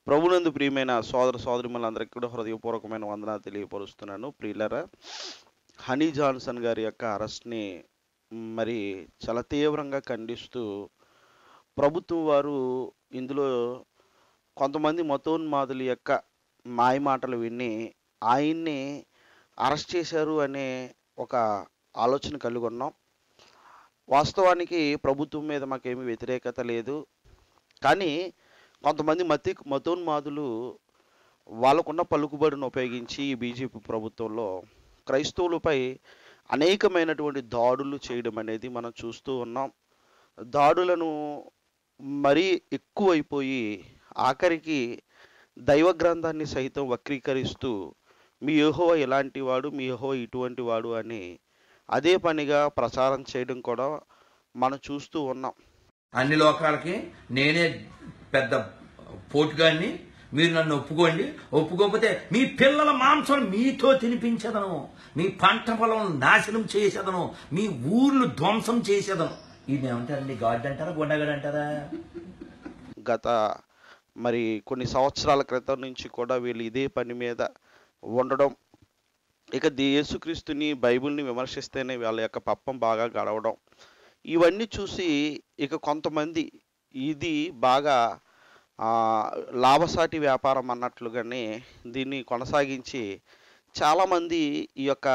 ప్రభునందు ప్రియమైన సోదర సోదరిమలందరికీ కూడా హృదయపూర్వకమైన వందనాలు తెలియపరుస్తున్నాను ప్రియులరా హనీ జాన్సన్ గారి యొక్క అరెస్ట్ని మరి చాలా తీవ్రంగా ఖండిస్తూ ప్రభుత్వం వారు ఇందులో కొంతమంది మతోన్మాదుల యొక్క మాయ మాటలు విని ఆయన్ని అరెస్ట్ చేశారు అనే ఒక ఆలోచన కలిగి ఉన్నాం వాస్తవానికి ప్రభుత్వం మీద మాకేమీ వ్యతిరేకత లేదు కానీ కొంతమంది మతి మతోన్మాదులు వాళ్ళకున్న పలుకుబడిని ఉపయోగించి ఈ బీజేపీ ప్రభుత్వంలో క్రైస్తవులపై అనేకమైనటువంటి దాడులు చేయడం అనేది మనం చూస్తూ ఉన్నాం దాడులను మరీ ఎక్కువైపోయి ఆఖరికి దైవ గ్రంథాన్ని సైతం వక్రీకరిస్తూ మీ యెహోవ ఇలాంటి వాడు మీ యెహోవ ఇటువంటి వాడు అని అదే పనిగా ప్రచారం చేయడం కూడా మనం చూస్తూ ఉన్నాం అన్ని లోకాలకి నేనే పెద్ద పోటుగాన్ని మీరు నన్ను ఒప్పుకోండి ఒప్పుకోకపోతే మీ పిల్లల మాంసం మీతో తినిపించదను మీ పంట పొలం నాశనం చేసేదను మీ ఊర్లు ధ్వంసం చేసేదను ఇది ఏమంటారండి గాడ్ అంటారా గుండగాడు అంటారా గత మరి కొన్ని సంవత్సరాల క్రితం నుంచి కూడా వీళ్ళు ఇదే పని మీద ఉండడం ఇక దే- యేసుక్రీస్తుని బైబిల్ని విమర్శిస్తేనే వాళ్ళ యొక్క పప్పం బాగా గడవడం ఇవన్నీ చూసి ఇక కొంతమంది ఇది బాగా ఆ, లాభసాటి వ్యాపారం అన్నట్లుగానే దీన్ని కొనసాగించి చాలామంది ఈ యొక్క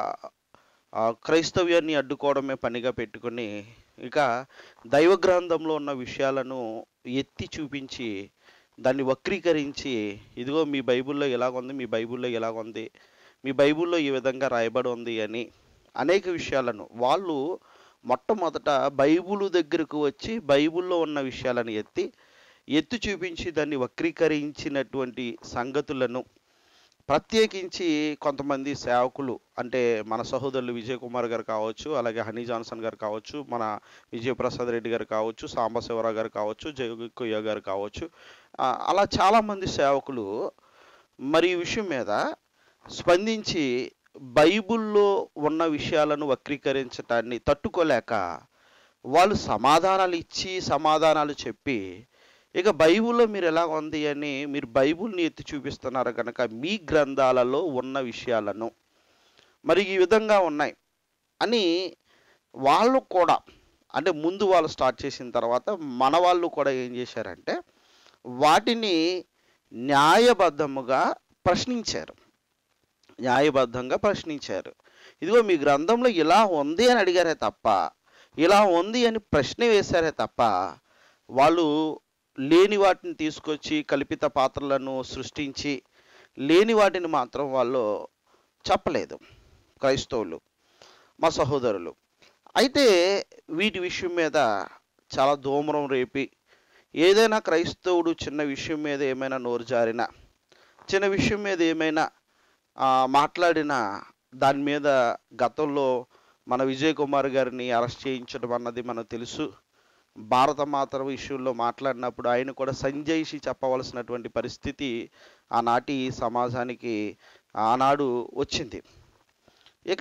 ఆ, క్రైస్తవ్యాన్ని అడ్డుకోవడమే పనిగా పెట్టుకొని ఇక దైవ గ్రంథంలో ఉన్న విషయాలను ఎత్తి చూపించి దాన్ని వక్రీకరించి ఇదిగో మీ బైబిల్లో ఎలాగుంది మీ బైబిల్లో ఎలాగుంది మీ బైబిల్లో ఈ విధంగా రాయబడి ఉంది అని అనేక విషయాలను వాళ్ళు మొట్టమొదట బైబిల్ దగ్గరకు వచ్చి బైబిల్లో ఉన్న విషయాలను ఎత్తి ఎత్తి చూపించి దాన్ని వక్రీకరించినటువంటి సంగతులను ప్రత్యేకించి కొంతమంది సేవకులు అంటే మన సహోదరులు విజయ్ కుమార్ గారు కావచ్చు అలాగే హనీ జాన్సన్ గారు కావచ్చు మన విజయప్రసాద్ రెడ్డి గారు కావచ్చు సాంబశివరావు గారు కావచ్చు జయకొయ్య గారు కావచ్చు ఆ, అలా చాలామంది సేవకులు మరి ఈ విషయం మీద స్పందించి బైబిల్లో ఉన్న విషయాలను వక్రీకరించటాన్ని తట్టుకోలేక వాళ్ళు సమాధానాలు ఇచ్చి సమాధానాలు చెప్పి ఇక బైబిల్లో మీరు ఎలా ఉంది అని మీరు బైబిల్ని ఎత్తి చూపిస్తున్నారు కనుక మీ గ్రంథాలలో ఉన్న విషయాలను మరి ఈ విధంగా ఉన్నాయి అని వాళ్ళు కూడా అంటే ముందు వాళ్ళు స్టార్ట్ చేసిన తర్వాత మన వాళ్ళు కూడా ఏం చేశారంటే వాటిని న్యాయబద్ధముగా ప్రశ్నించారు న్యాయబద్ధంగా ప్రశ్నించారు ఇదిగో మీ గ్రంథంలో ఇలా ఉంది అని అడిగారే తప్ప ఇలా ఉంది అని ప్రశ్న వేశారే తప్ప వాళ్ళు లేని వాటిని తీసుకొచ్చి కల్పిత పాత్రలను సృష్టించి లేని వాటిని మాత్రం వాళ్ళు చెప్పలేదు క్రైస్తవులు మా సహోదరులు అయితే వీటి విషయం మీద చాలా దూమరం రేపి ఏదైనా క్రైస్తవుడు చిన్న విషయం మీద ఏమైనా నోరు జారినా చిన్న విషయం మీద ఏమైనా ఆ, మాట్లాడినా దాని మీద గతంలో మన విజయ్ కుమార్ గారిని అరెస్ట్ చేయించడం అన్నది మనకు తెలుసు భారత మాత విషయంలో మాట్లాడినప్పుడు ఆయన కూడా సంజయిషి చెప్పవలసినటువంటి పరిస్థితి ఆనాటి సమాజానికి ఆనాడు వచ్చింది ఇక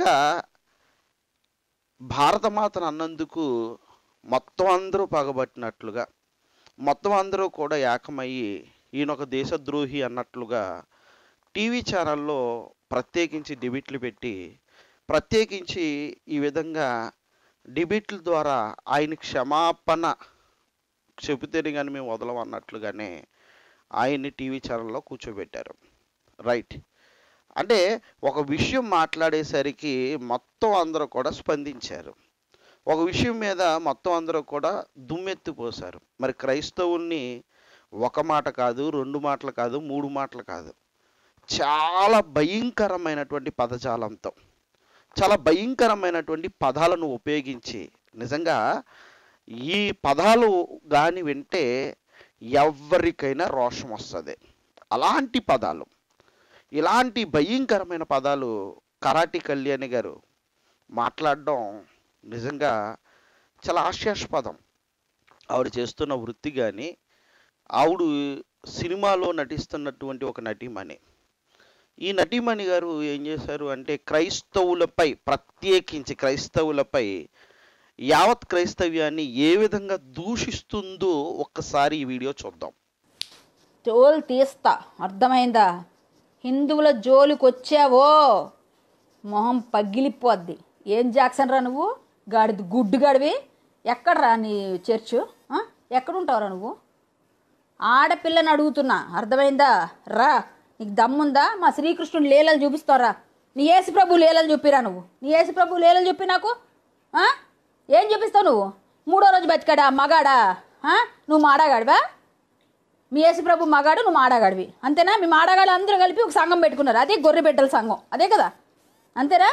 భారతమాతను అన్నందుకు మొత్తం అందరూ పగబట్టినట్లుగా మొత్తం అందరూ కూడా ఏకమయ్యి ఈయన ఒక దేశద్రోహి అన్నట్లుగా టీవీ ఛానల్లో ప్రత్యేకించి డిబేట్లు పెట్టి ప్రత్యేకించి ఈ విధంగా డిబేట్ల ద్వారా ఆయన క్షమాపణ చెబితేనే కానీ మేము వదలం అన్నట్లుగానే ఆయన్ని టీవీ ఛానల్లో కూర్చోబెట్టారు రైట్ అంటే ఒక విషయం మాట్లాడేసరికి మొత్తం అందరూ కూడా స్పందించారు ఒక విషయం మీద మొత్తం అందరూ కూడా దుమ్మెత్తిపోశారు మరి క్రైస్తవుల్ని ఒక మాట కాదు రెండు మాటలు కాదు మూడు మాటలు కాదు చాలా భయంకరమైనటువంటి పదజాలంతో చాలా భయంకరమైనటువంటి పదాలను ఉపయోగించి నిజంగా ఈ పదాలు కానీ వింటే ఎవరికైనా రోషం వస్తుంది అలాంటి పదాలు ఇలాంటి భయంకరమైన పదాలు కరాటి కళ్యాణి గారు మాట్లాడడం నిజంగా చాలా హాస్యాస్పదం ఆవిడ చేస్తున్న వృత్తి కానీ ఆవిడ సినిమాలో నటిస్తున్నటువంటి ఒక నటీమణి ఈ నటీమణి గారు ఏం చేశారు అంటే క్రైస్తవులపై ప్రత్యేకించి క్రైస్తవులపై యావత్ క్రైస్తవ్యాన్ని ఏ విధంగా దూషిస్తుందో ఒక్కసారి ఈ వీడియో చూద్దాం తోలు తీస్తా అర్థమైందా హిందువుల జోలికి వచ్చావో మొహం పగిలిపోద్ది ఏం జాక్సన్ రా నువ్వు గాడిది గుడ్డు గాడివి ఎక్కడరా నీ చర్చు ఆ? ఎక్కడుంటావురా నువ్వు ఆడపిల్లని అడుగుతున్నా అర్థమైందా రా నీకు దమ్ముందా మా శ్రీకృష్ణుడు లీలలు చూపిస్తారా నీ యేసు ప్రభు లీలలు చూపిరా నువ్వు నీ యేసు ప్రభు లీలలు చెప్పి నాకు ఆ? ఏం చూపిస్తావు నువ్వు మూడో రోజు బతికాడా మగాడా ఆ? నువ్వు మాడాగాడివా మీ యేసు ప్రభు మగాడు నువ్వు మాడాగాడివి అంతేనా మీ మాడగాడు అందరూ కలిపి ఒక సంఘం పెట్టుకున్నారు అదే గొర్రె బిడ్డల సంఘం అదే కదా అంతేనా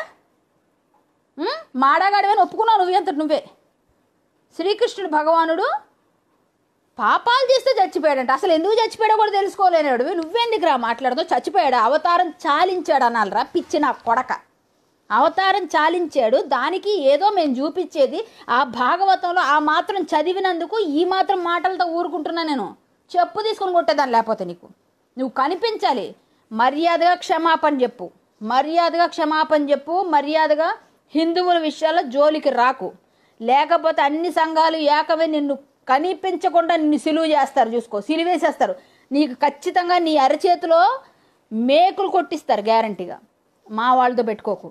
ఉం? మాడాగాడివే అని ఒప్పుకున్నావు నువ్వు ఎంత నువ్వే శ్రీకృష్ణుడు భగవానుడు పాపాలు చేస్తే చచ్చిపోయాడంట అసలు ఎందుకు చచ్చిపోయాడో కూడా తెలుసుకోలేనాడు నువ్వెందుకు రా మాట్లాడుతూ చచ్చిపోయాడు అవతారం చాలించాడు అనాలరా పిచ్చి నా కొడక అవతారం చాలించాడు దానికి ఏదో మేము చూపించేది ఆ భాగవతంలో ఆ మాత్రం చదివినందుకు ఈ మాత్రం మాటలతో ఊరుకుంటున్నా నేను చెప్పు తీసుకొని కొట్టేదాన్ని లేకపోతే నీకు నువ్వు కనిపించాలి మర్యాదగా క్షమాపణ చెప్పు మర్యాదగా క్షమాపణ చెప్పు మర్యాదగా హిందువుల విషయాల్లో జోలికి రాకు లేకపోతే అన్ని సంఘాలు ఏకమే నిన్ను కనిపించకుండా నిన్ను సిలువ చేస్తారు చూసుకో సిలువేసేస్తారు నీకు ఖచ్చితంగా నీ అరచేతిలో మేకులు కొట్టిస్తారు గ్యారంటీగా మా వాళ్ళతో పెట్టుకోకు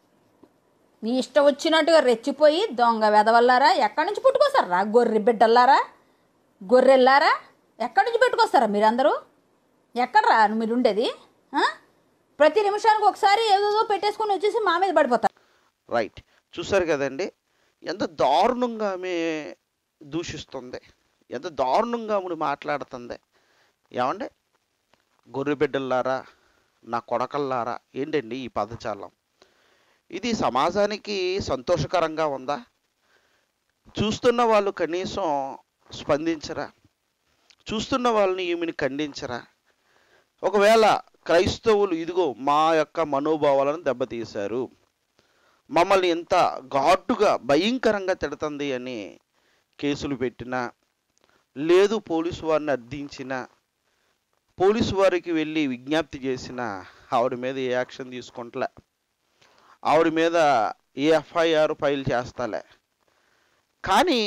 నీ ఇష్టం వచ్చినట్టుగా రెచ్చిపోయి దొంగ వెదవల్లారా ఎక్కడి నుంచి పుట్టుకొస్తారా గొర్రె బిడ్డల్లారా గొర్రెల్లారా ఎక్కడి నుంచి పెట్టుకొస్తారా మీరందరూ ఎక్కడరా మీరు ఉండేది ఆ? ప్రతి నిమిషానికి ఒకసారి ఏదో పెట్టేసుకొని వచ్చేసి మా మీద పడిపోతారు రైట్ చూసారు కదండి ఎంత దారుణంగా ఆమె దూషిస్తుంది ఎంత దారుణంగా ఆమె మాట్లాడుతుంది ఏమండి గొర్రె బిడ్డల్లారా నా కొడకల్లారా ఏంటండి ఈ పదజాలం ఇది సమాజానికి సంతోషకరంగా ఉందా చూస్తున్న వాళ్ళు కనీసం స్పందించరా చూస్తున్న వాళ్ళని ఈమెను ఖండించరా ఒకవేళ క్రైస్తవులు ఇదిగో మా యొక్క మనోభావాలను దెబ్బతీశారు మమ్మల్ని ఎంత ఘాటుగా భయంకరంగా తిడుతుంది అని కేసులు పెట్టినా లేదు పోలీసు వారిని అర్థించిన పోలీసు వారికి వెళ్ళి విజ్ఞప్తి చేసిన ఆవిడ మీద ఏ యాక్షన్ తీసుకుంటలే ఆవిడ మీద ఏ ఎఫ్ఐఆర్ ఫైల్ చేస్తాలే కానీ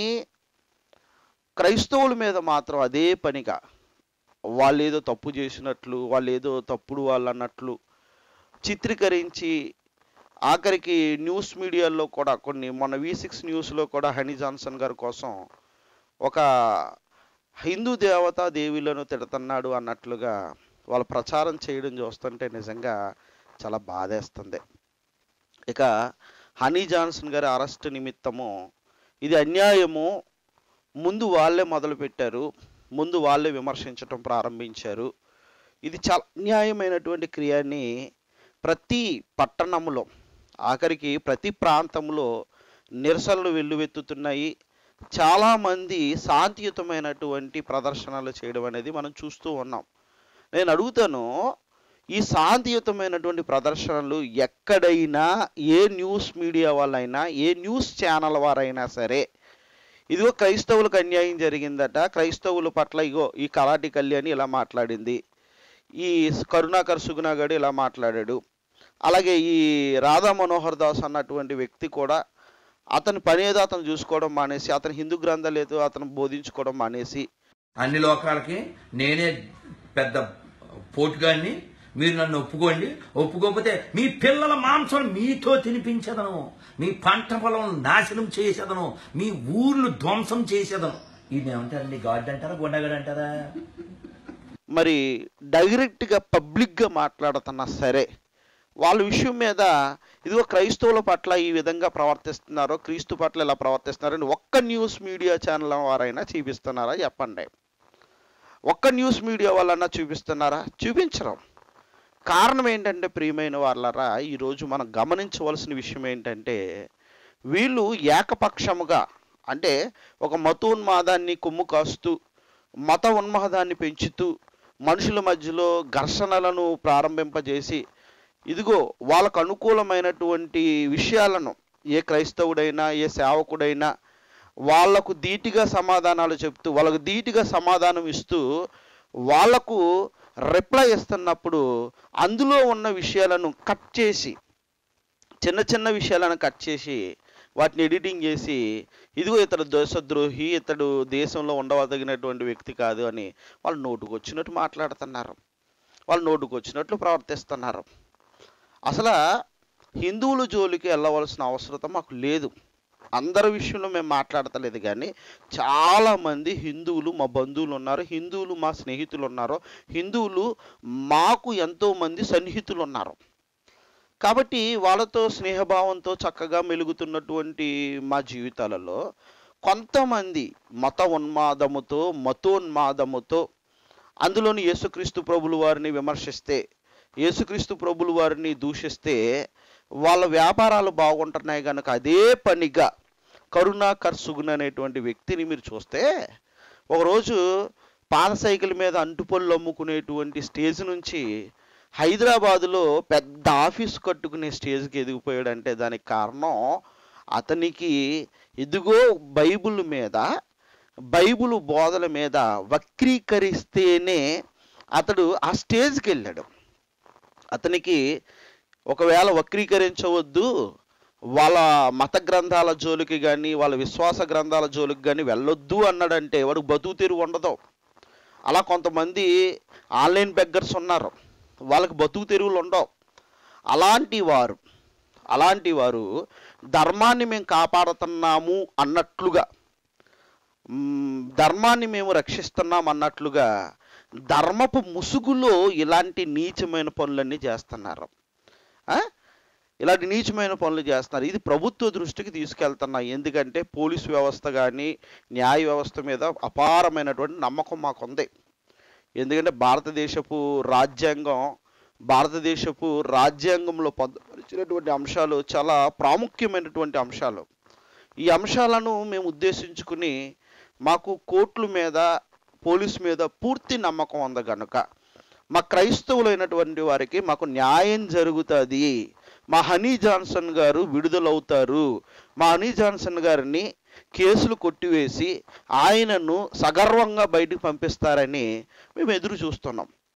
క్రైస్తవుల మీద మాత్రం అదే పనిగా వాళ్ళు ఏదో తప్పు చేసినట్లు వాళ్ళు ఏదో తప్పుడు వాళ్ళు అన్నట్లు చిత్రీకరించి ఆఖరికి న్యూస్ మీడియాలో కూడా కొన్ని మొన్న వి సిక్స్ న్యూస్లో కూడా హనీ జాన్సన్ గారి కోసం ఒక హిందూ దేవతా దేవీలను తిడుతున్నాడు అన్నట్లుగా వాళ్ళు ప్రచారం చేయడం చూస్తుంటే నిజంగా చాలా బాధేస్తుంది ఇక హనీ జాన్సన్ గారి అరెస్ట్ నిమిత్తము ఇది అన్యాయము ముందు వాళ్ళే మొదలుపెట్టారు ముందు వాళ్ళే విమర్శించటం ప్రారంభించారు ఇది చాలా అన్యాయమైనటువంటి క్రియని ప్రతి పట్టణంలో ఆఖరికి ప్రతి ప్రాంతంలో నిరసనలు వెల్లువెత్తుతున్నాయి చాలామంది శాంతియుతమైనటువంటి ప్రదర్శనలు చేయడం అనేది మనం చూస్తూ ఉన్నాం నేను అడుగుతాను ఈ శాంతియుతమైనటువంటి ప్రదర్శనలు ఎక్కడైనా ఏ న్యూస్ మీడియా వాళ్ళైనా ఏ న్యూస్ ఛానల్ వారైనా సరే ఇదిగో క్రైస్తవులకు అన్యాయం జరిగిందట క్రైస్తవుల పట్ల ఇగో ఈ కరాటి కళ్యాణి ఇలా మాట్లాడింది ఈ కరుణాకర్ సుగుణాగడు ఇలా మాట్లాడాడు అలాగే ఈ రాధా మనోహర్ దాస్ అన్నటువంటి వ్యక్తి కూడా అతని పని ఏదో అతను చూసుకోవడం మానేసి అతను హిందూ గ్రంథాలు ఏదో అతను బోధించుకోవడం మానేసి అన్ని లోకాలకి నేనే పెద్ద పోటుగాన్ని మీరు నన్ను ఒప్పుకోండి ఒప్పుకోకపోతే మీ పిల్లల మాంసం మీతో తినిపించదను మీ పంట పొలం నాశనం చేసేదను మీ ఊర్లు ధ్వంసం చేసేదను ఇది ఏమంటారండి గాడ్ అంటారా గుండగాడు అంటారా మరి డైరెక్ట్గా పబ్లిక్గా మాట్లాడుతున్నా సరే వాళ్ళ విషయం మీద ఇదిగో క్రైస్తవుల పట్ల ఈ విధంగా ప్రవర్తిస్తున్నారో క్రీస్తు పట్ల ఇలా ప్రవర్తిస్తున్నారని ఒక్క న్యూస్ మీడియా ఛానల్ వారైనా చూపిస్తున్నారా చెప్పండి ఒక్క న్యూస్ మీడియా వాళ్ళన్నా చూపిస్తున్నారా చూపించరు కారణం ఏంటంటే ప్రియమైన వాళ్ళరా ఈరోజు మనం గమనించవలసిన విషయం ఏంటంటే వీళ్ళు ఏకపక్షముగా అంటే ఒక మతోన్మాదాన్ని కొమ్ము కాస్తూ మత ఉన్మాదాన్ని పెంచుతూ మనుషుల మధ్యలో ఘర్షణలను ప్రారంభింపజేసి ఇదిగో వాళ్ళకు అనుకూలమైనటువంటి విషయాలను ఏ క్రైస్తవుడైనా ఏ సేవకుడైనా వాళ్లకు ధీటుగా సమాధానాలు చెప్తూ వాళ్ళకు ధీటుగా సమాధానం ఇస్తూ వాళ్లకు రిప్లై ఇస్తున్నప్పుడు అందులో ఉన్న విషయాలను కట్ చేసి చిన్న చిన్న విషయాలను కట్ చేసి వాటిని ఎడిటింగ్ చేసి ఇదిగో ఇతడు దేశద్రోహి ఇతడు దేశంలో ఉండవదగినటువంటి వ్యక్తి కాదు అని వాళ్ళు నోటుకు వచ్చినట్టు మాట్లాడుతున్నారు వాళ్ళు నోటుకు వచ్చినట్లు ప్రవర్తిస్తున్నారు అసలు హిందువుల జోలికి వెళ్ళవలసిన అవసరం మాకు లేదు అందరి విషయంలో మేము మాట్లాడతలేదు కానీ చాలామంది హిందువులు మా బంధువులు ఉన్నారు హిందువులు మా స్నేహితులు ఉన్నారు హిందువులు మాకు ఎంతోమంది సన్నిహితులు ఉన్నారు కాబట్టి వాళ్ళతో స్నేహభావంతో చక్కగా మెలుగుతున్నటువంటి మా జీవితాలలో కొంతమంది మత ఉన్మాదముతో మతోన్మాదముతో అందులోని యేసుక్రీస్తు ప్రభులు వారిని విమర్శిస్తే యేసుక్రీస్తు ప్రభుల వారిని దూషిస్తే వాళ్ళ వ్యాపారాలు బాగుంటున్నాయి కనుక అదే పనిగా కరుణాకర్ సుగున్ అనేటువంటి వ్యక్తిని మీరు చూస్తే ఒకరోజు పాత సైకిల్ మీద అంటుపళ్ళు అమ్ముకునేటువంటి స్టేజ్ నుంచి హైదరాబాదులో పెద్ద ఆఫీస్ కట్టుకునే స్టేజ్కి ఎదిగిపోయాడంటే దానికి కారణం అతనికి ఇదిగో బైబిల్ మీద బైబిల్ బోధల మీద వక్రీకరిస్తేనే అతడు ఆ స్టేజ్కి వెళ్ళాడు అతనికి ఒకవేళ వక్రీకరించవద్దు వాళ్ళ మత గ్రంథాల జోలికి కానీ వాళ్ళ విశ్వాస గ్రంథాల జోలికి కానీ వెళ్ళొద్దు అన్నాడంటే వాడు బతుకు తెరువు ఉండదు అలా కొంతమంది ఆన్లైన్ బెగ్గర్స్ ఉన్నారు వాళ్ళకి బతుకు తెరువులు ఉండవు అలాంటి వారు అలాంటి వారు ధర్మాన్ని మేము కాపాడుతున్నాము అన్నట్లుగా మ్, ధర్మాన్ని మేము రక్షిస్తున్నాం అన్నట్లుగా ధర్మపు ముసుగులో ఇలాంటి నీచమైన పనులన్నీ చేస్తున్నారు ఆ? ఇలాంటి నీచమైన పనులు చేస్తున్నారు ఇది ప్రభుత్వ దృష్టికి తీసుకెళ్తున్నా ఎందుకంటే పోలీస్ వ్యవస్థ కానీ న్యాయ వ్యవస్థ మీద అపారమైనటువంటి నమ్మకం మాకుంది ఎందుకంటే భారతదేశపు రాజ్యాంగం భారతదేశపు రాజ్యాంగంలో పొందపరిచినటువంటి అంశాలు చాలా ప్రాముఖ్యమైనటువంటి అంశాలు ఈ అంశాలను మేము ఉద్దేశించుకుని మాకు కోర్టుల మీద పోలీస్ మీద పూర్తి నమ్మకం ఉంది కనుక మా క్రైస్తవులైనటువంటి వారికి మాకు న్యాయం జరుగుతుంది మా హనీ జాన్సన్ గారు విడుదలవుతారు మా హనీ జాన్సన్ గారిని కేసులు కొట్టివేసి ఆయనను సగర్వంగా బయటికి పంపిస్తారని మేము ఎదురు చూస్తున్నాం